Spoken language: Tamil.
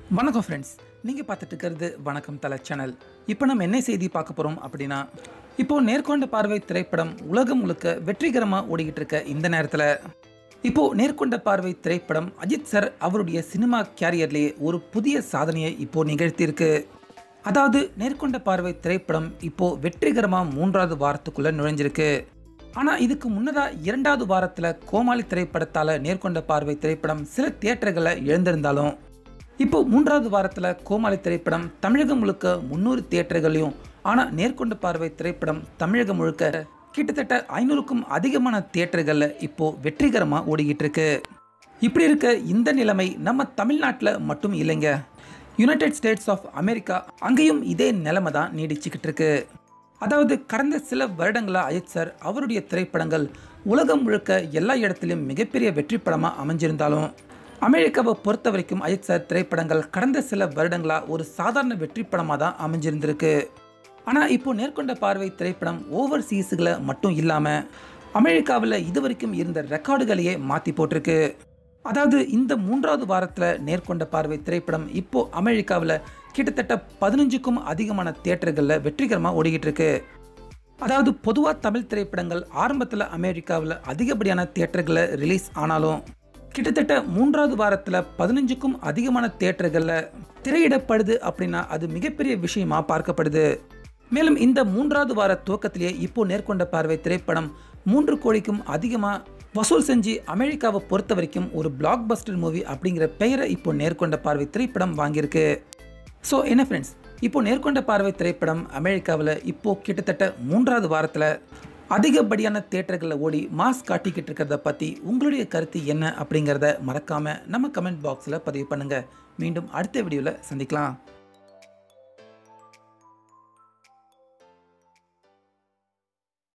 வணக்கம் ஃப்ரெண்ட்ஸ் நீங்கள் பார்த்துட்டு இருக்கிறது வணக்கம் தலை சேனல் இப்போ நம்ம என்ன செய்தி பார்க்க போகிறோம் அப்படின்னா இப்போ நேர்கொண்ட பார்வை திரைப்படம் உலகம் முழுக்க வெற்றிகரமாக ஓடிக்கிட்டு இருக்க இந்த நேரத்தில் இப்போ நேர்கொண்ட பார்வை திரைப்படம் அஜித் சார் அவருடைய சினிமா கேரியர்லேயே ஒரு புதிய சாதனையை இப்போ நிகழ்த்தியிருக்கு அதாவது நேர்கொண்ட பார்வை திரைப்படம் இப்போ வெற்றிகரமாக மூன்றாவது வாரத்துக்குள்ள நுழைஞ்சிருக்கு ஆனால் இதுக்கு முன்னதாக இரண்டாவது வாரத்தில் கோமாளி திரைப்படத்தால் நேர்கொண்ட பார்வை திரைப்படம் சில தியேட்டர்களை இழந்திருந்தாலும் இப்போ மூன்றாவது வாரத்தில் கோமாளி திரைப்படம் தமிழகம் முழுக்க முந்நூறு தியேட்டர்களையும் ஆனால் நேர்கொண்ட பார்வை திரைப்படம் தமிழகம் முழுக்க கிட்டத்தட்ட ஐநூறுக்கும் அதிகமான தியேட்டர்களில் இப்போ வெற்றிகரமாக ஓடிக்கிட்டு இருக்கு இப்படி இருக்க இந்த நிலைமை நம்ம தமிழ்நாட்டில் மட்டும் இல்லைங்க யுனைடெட் ஸ்டேட்ஸ் ஆஃப் அமெரிக்கா அங்கேயும் இதே நிலைமை தான் நீடிச்சுக்கிட்டு இருக்கு அதாவது கடந்த சில வருடங்களாக அஜித் சார் அவருடைய திரைப்படங்கள் உலகம் முழுக்க எல்லா இடத்துலையும் மிகப்பெரிய வெற்றி படமாக அமைஞ்சிருந்தாலும் அமெரிக்காவை பொறுத்த வரைக்கும் அஜித் சார் திரைப்படங்கள் கடந்த சில வருடங்களாக ஒரு சாதாரண வெற்றி படமாக தான் அமைஞ்சிருந்திருக்கு ஆனால் இப்போ நேர்கொண்ட பார்வை திரைப்படம் ஓவர்சீஸுகளை மட்டும் இல்லாமல் அமெரிக்காவில் இதுவரைக்கும் இருந்த ரெக்கார்டுகளையே மாற்றி போட்டிருக்கு அதாவது இந்த மூன்றாவது வாரத்தில் நேர்கொண்ட பார்வை திரைப்படம் இப்போ அமெரிக்காவில் கிட்டத்தட்ட பதினஞ்சுக்கும் அதிகமான தியேட்டர்களில் வெற்றிகரமாக ஓடிக்கிட்டு இருக்கு அதாவது பொதுவாக தமிழ் திரைப்படங்கள் ஆரம்பத்தில் அமெரிக்காவில் அதிகப்படியான தியேட்டர்களில் ரிலீஸ் ஆனாலும் கிட்டத்தட்ட மூன்றாவது வாரத்தில் பதினஞ்சுக்கும் அதிகமான தியேட்டர்களில் திரையிடப்படுது அப்படின்னா அது மிகப்பெரிய விஷயமா பார்க்கப்படுது மேலும் இந்த மூன்றாவது வார துவக்கத்திலேயே இப்போ நேர்கொண்ட பார்வை திரைப்படம் மூன்று கோடிக்கும் அதிகமாக வசூல் செஞ்சு அமெரிக்காவை பொறுத்த வரைக்கும் ஒரு பிளாக் பஸ்டர் மூவி அப்படிங்கிற பெயரை இப்போ நேர்கொண்ட பார்வை திரைப்படம் வாங்கியிருக்கு ஸோ என்ன ஃப்ரெண்ட்ஸ் இப்போ நேர்கொண்ட பார்வை திரைப்படம் அமெரிக்காவில் இப்போ கிட்டத்தட்ட மூன்றாவது வாரத்தில் அதிகப்படியான தேட்டர்களில் ஓடி மாஸ் காட்டிக்கிட்டு இருக்கிறத பற்றி உங்களுடைய கருத்து என்ன அப்படிங்கிறத மறக்காமல் நம்ம கமெண்ட் பாக்ஸில் பதிவு பண்ணுங்கள் மீண்டும் அடுத்த வீடியோவில் சந்திக்கலாம்